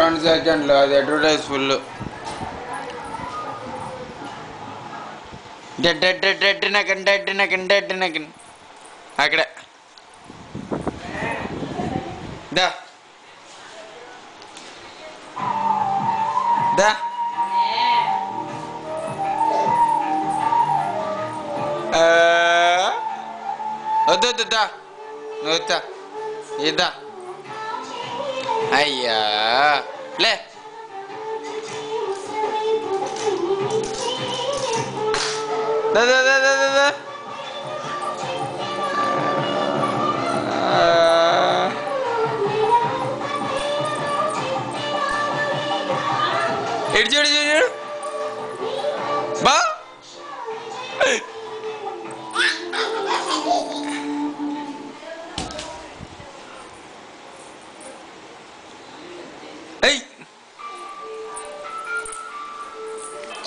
రెండు సెకండ్లు అది advertise full dead dead dead dead నకన్ డెడ్ నకన్ డెడ్ నకన్ అక్కడ దా దా ఆ, వద్దు వద్దు దా నువ్వు వచ్చా ఇద్దా అయ్యా లే దా దా దా దా దా దా ఆ. ఇటు చూడు చూడు చూడు